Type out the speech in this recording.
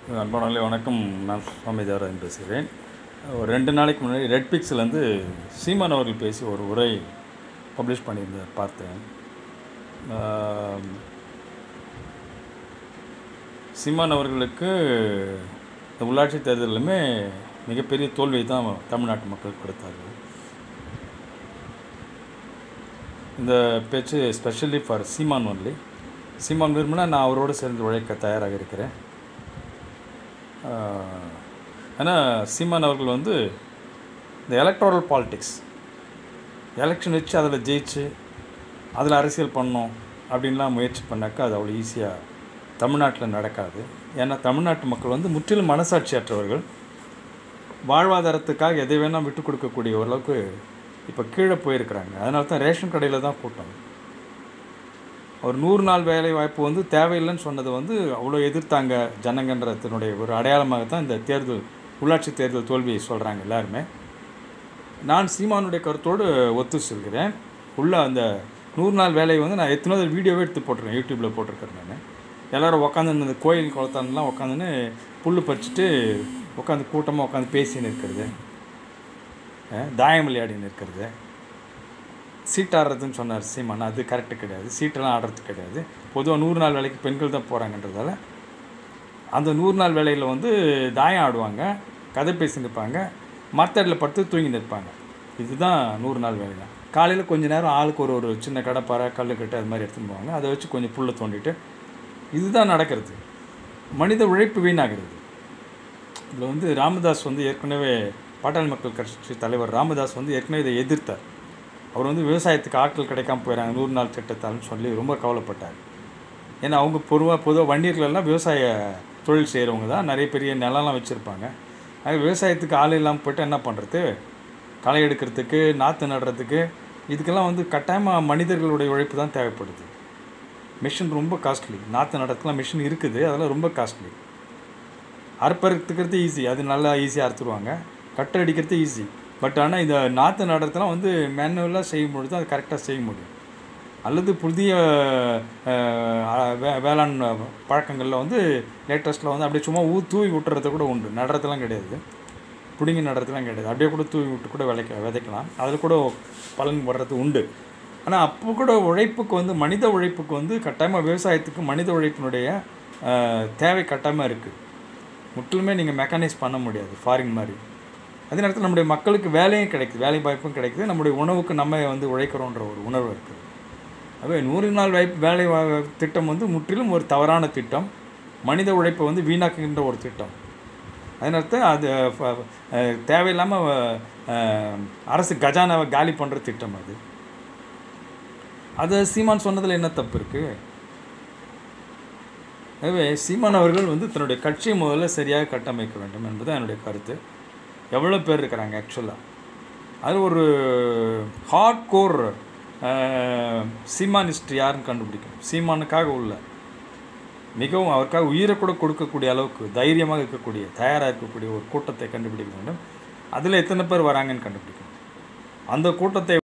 அன்பானவர்களே வணக்கம் நான் சுவாமி தேவராஜன் பேசுகிறேன் ஒரு ரெண்டு நாளைக்கு முன்னாடி ரெட் பிக்ஸ்லேருந்து சீமான் அவர்கள் பேசி ஒரு உரை பப்ளிஷ் பண்ணியிருந்தார் பார்த்தேன் ஆம், சீமான் அவர்களுக்கு இந்த உள்ளாட்சி தேர்தலுமே மிகப்பெரிய தோல்வியை தான் தமிழ்நாட்டு மக்கள் கொடுத்தார்கள் இந்த பேச்சு specially for Seeman only Seeman விரும்பினா நான் அவரோடு சேர்ந்து உழைக்க தயாராக இருக்கிறேன் ஆஹ், ஆனால் சீமான் அவர்கள் வந்து இந்த எலக்ட்ரல் பாலிடிக்ஸ் எலெக்ஷன் வச்சு அதில் ஜெயிச்சு அதில் அரசியல் பண்ணோம் அப்படின்லாம் முயற்சி பண்ணாக்கா அது அவ்வளோ ஈஸியாக தமிழ்நாட்டில் நடக்காது ஏன்னா தமிழ்நாட்டு மக்கள் வந்து முற்றிலும் மனசாட்சியற்றவர்கள் வாழ்வாதாரத்துக்காக எதை வேணால் விட்டு கொடுக்கக்கூடிய ஓரளவுக்கு இப்போ கீழே போயிருக்கிறாங்க அதனால தான் ரேஷன் கடையில் தான் கூட்டம் ஒரு நூறு நாள் வேலை வாய்ப்பு வந்து தேவையில்லைன்னு சொன்னதை வந்து அவ்வளோ எதிர்த்தாங்க ஜனங்கன்றத்தினுடைய ஒரு அடையாளமாக தான் இந்த தேர்தல் உள்ளாட்சி தேர்தல் தோல்வியை சொல்கிறாங்க எல்லாருமே நான் சீமானுடைய கருத்தோடு ஒத்து செல்கிறேன் உள்ள அந்த நூறு நாள் வேலையை வந்து நான் எத்தனை வீடியோவே எடுத்து போட்டிருக்கேன் யூடியூப்பில் போட்டிருக்கேன் நான் எல்லோரும் உட்காந்து இந்த கோயில் குளத்தான்லாம் உட்காந்துன்னு புல் பறிச்சுட்டு உட்காந்து கூட்டமாக உட்காந்து பேசின்னு இருக்கிறது அஹ் தாயம் விளையாடின்னு இருக்கிறது சீட் ஆடுறதுன்னு சொன்னார் சீமான் அது கரெக்டு கிடையாது சீட்டெல்லாம் ஆடுறது கிடையாது பொதுவாக நூறு நாள் வேலைக்கு பெண்கள் தான் போகிறாங்கன்றதால அந்த நூறு நாள் வேலையில் வந்து தாயம் ஆடுவாங்க கதை பேசி நிற்பாங்க மரத்தடியில் படுத்து தூங்கி நிற்பாங்க இதுதான் நூறு நாள் வேலை தான் காலையில் கொஞ்ச நேரம் ஆளுக்கு ஒரு ஒரு சின்ன கடப்பாறை கல்லுக்கட்டு அது மாதிரி எடுத்துன்னு போவாங்க அதை வச்சு கொஞ்சம் புல்லை தோண்டிட்டு இதுதான் நடக்கிறது மனித உழைப்பு வீணாகிறது இதில் வந்து ராமதாஸ் வந்து ஏற்கனவே பாட்டாளி மக்கள் கட்சி தலைவர் ராமதாஸ் வந்து ஏற்கனவே இதை எதிர்த்தார் அவர் வந்து விவசாயத்துக்கு ஆட்கள் கிடைக்காம போயிடறாங்க நூறு நாள் திட்டத்தால்னு சொல்லி ரொம்ப கவலைப்பட்டார் ஏன்னா அவங்க பொதுவாக பொதுவாக வண்டியர்கள் எல்லாம் விவசாய தொழில் செய்கிறவங்க தான் நிறைய பெரிய நிலம்லாம் வச்சுருப்பாங்க அது விவசாயத்துக்கு ஆள் இல்லாமல் போயிட்டு என்ன பண்ணுறது களை எடுக்கிறதுக்கு நாற்று நடுறதுக்கு இதுக்கெல்லாம் வந்து கட்டாயமாக மனிதர்களுடைய உழைப்பு தான் தேவைப்படுது மிஷின் ரொம்ப காஸ்ட்லி நாற்று நடுறதுக்குலாம் மிஷின் இருக்குது அதெல்லாம் ரொம்ப காஸ்ட்லி அறுப்பறுத்துக்கிறது ஈஸி அது நல்லா ஈஸியாக அறுத்துருவாங்க கட்டை அடிக்கிறது ஈஸி பட் ஆனால் இந்த நாற்று நடுறதுலாம் வந்து மேனுவலாக செய்யும் பொழுது அது கரெக்டாக செய்ய முடியும் அல்லது புதிய அஹ், வே- வேளாண் பழக்கங்களில் வந்து லேட்டஸ்ட்டில் வந்து அப்படியே சும்மா ஊ தூவி விட்டுறது கூட உண்டு நடுறதுலாம் கிடையாது பிடுங்கி நடுறதுலாம் கிடையாது அப்படியே கூட தூவி விட்டு கூட விளைக்க விதைக்கலாம் அதில் கூட பலன் வர்றது உண்டு ஆனால் அப்போ கூட உழைப்புக்கு வந்து மனித உழைப்புக்கு வந்து கட்டாயமாக விவசாயத்துக்கு மனித உழைப்பினுடைய அஹ், தேவை கட்டாயமாக இருக்குது முற்றிலுமே நீங்கள் மெக்கானைஸ் பண்ண முடியாது ஃபாரின் மாதிரி அதே நேரத்தில் நம்முடைய மக்களுக்கு வேலையும் கிடைக்குது வேலை வாய்ப்பும் கிடைக்குது நம்முடைய உணவுக்கு நம்ம வந்து உழைக்கிறோன்ற ஒரு உணர்வு இருக்குது அதுவே நூறு நாள் வாய்ப்பு வேலை வா- திட்டம் வந்து முற்றிலும் ஒரு தவறான திட்டம் மனித உழைப்பை வந்து வீணாக்குகின்ற ஒரு திட்டம் அதனால அது ஃப- அஹ், தேவையில்லாமல் அஹ், அரசு கஜானாவை காலி பண்ணுற திட்டம் அது அது சீமான் சொன்னதில் என்ன தப்பு இருக்குது எனவே சீமான் அவர்கள் வந்து தன்னுடைய கட்சியை முதல்ல சரியாக கட்டமைக்க வேண்டும் என்பது என்னுடைய கருத்து எவ்வளோ பேர் இருக்கிறாங்க ஆக்சுவலாக அது ஒரு ஹார்ட் கோர் சீமானிஸ்ட் யாருன்னு கண்டுபிடிக்கணும் சீமானுக்காக உள்ள மிகவும் அவருக்காக உயிரை கூட கொடுக்கக்கூடிய அளவுக்கு தைரியமாக இருக்கக்கூடிய தயாராக இருக்கக்கூடிய ஒரு கூட்டத்தை கண்டுபிடிக்க வேண்டும் அதில் எத்தனை பேர் வராங்கன்னு கண்டுபிடிக்கணும் அந்த கூட்டத்தை